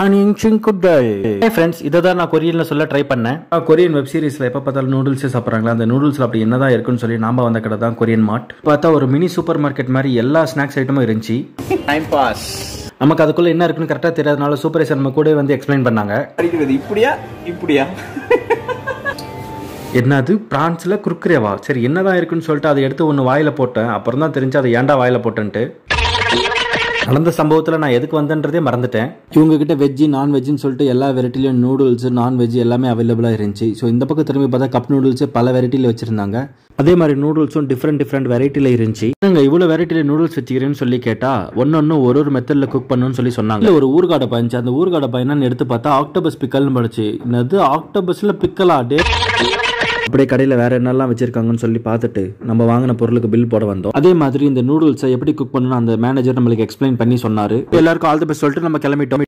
friends இதை தான் நான் கொரியன்ல சொல்ல ட்ரை பண்ணேன் கொரியன் வெப் சீரிஸ்ல எப்ப பார்த்தாலும் நூடுல்ஸே சாப்பிட்றாங்களா அந்த நூடுல்ஸ்ல அப்படி என்னதான் இருக்குன்னு சொல்லி நாம வந்த கடை தான் கொரியன் மார்ட் பார்த்தா ஒரு மினி சூப்பர் மார்க்கெட் மாதிரி எல்லா ஸ்நாக்ஸ் ஐட்டமும் இருந்துச்சு டைம் பாஸ் நமக்கு அதுக்குள்ள என்ன இருக்குன்னு கரெக்டாக தெரியாதனால சூப்பரைசர் நம்ம கூட வந்து எக்ஸ்பிளைன் பண்ணாங்க அடிக்கிறது இப்படியா இப்படியா என்னது பிரான்ஸ்ல குறுக்குறேவா சரி என்னதான் இருக்குன்னு சொல்லிட்டு அதை எடுத்து ஒன்று வாயில போட்டேன் அப்புறம் தான் தெரிஞ்சு அதை ஏன்டா வாயில போட்டேன்ட்டு நடந்த சம்பவத்தில் நான் எதுக்கு வந்தேன்றதே மறந்துட்டேன் இவங்க கிட்ட வெஜ்ஜு நான் வெஜ்ஜுன்னு சொல்லிட்டு எல்லா வெரைட்டிலையும் நூடுல்ஸ் நான் வெஜ் எல்லாமே அவைலபிளாக இருந்துச்சு ஸோ இந்த பக்கம் திரும்பி பார்த்தா கப் நூடுல்ஸ் பல வெரைட்டியில் வச்சிருந்தாங்க அதே மாதிரி நூடுல்ஸும் டிஃப்ரெண்ட் டிஃப்ரெண்ட் வெரைட்டியில் இருந்துச்சு நாங்கள் இவ்வளோ வெரைட்டியில் நூடுல்ஸ் வச்சுக்கிறேன்னு சொல்லி கேட்டா ஒன்னொன்னு ஒரு ஒரு மெத்தடில் குக் பண்ணணும்னு சொல்லி சொன்னாங்க இல்ல, ஒரு ஊர்காடை பயந்துச்சு அந்த ஊர்காடை பயனான்னு எடுத்து பார்த்தா ஆக்டோபஸ் பிக்கல்னு படிச்சு என்னது ஆக்டோபஸ்ல பிக்கலா டே அப்படியே கடையில் வேற என்னெல்லாம் வச்சிருக்காங்கன்னு சொல்லி பார்த்துட்டு நம்ம வாங்கின பொருளுக்கு பில் போட வந்தோம் அதே மாதிரி இந்த நூடுல்ஸை எப்படி குக் பண்ணணும் அந்த மேனேஜர் நம்மளுக்கு எக்ஸ்பிளைன் பண்ணி சொன்னாரு எல்லாருக்கும் ஆல் தி பெஸ்ட் சொல்லிட்டு நம்ம கிளம்பிட்டோம்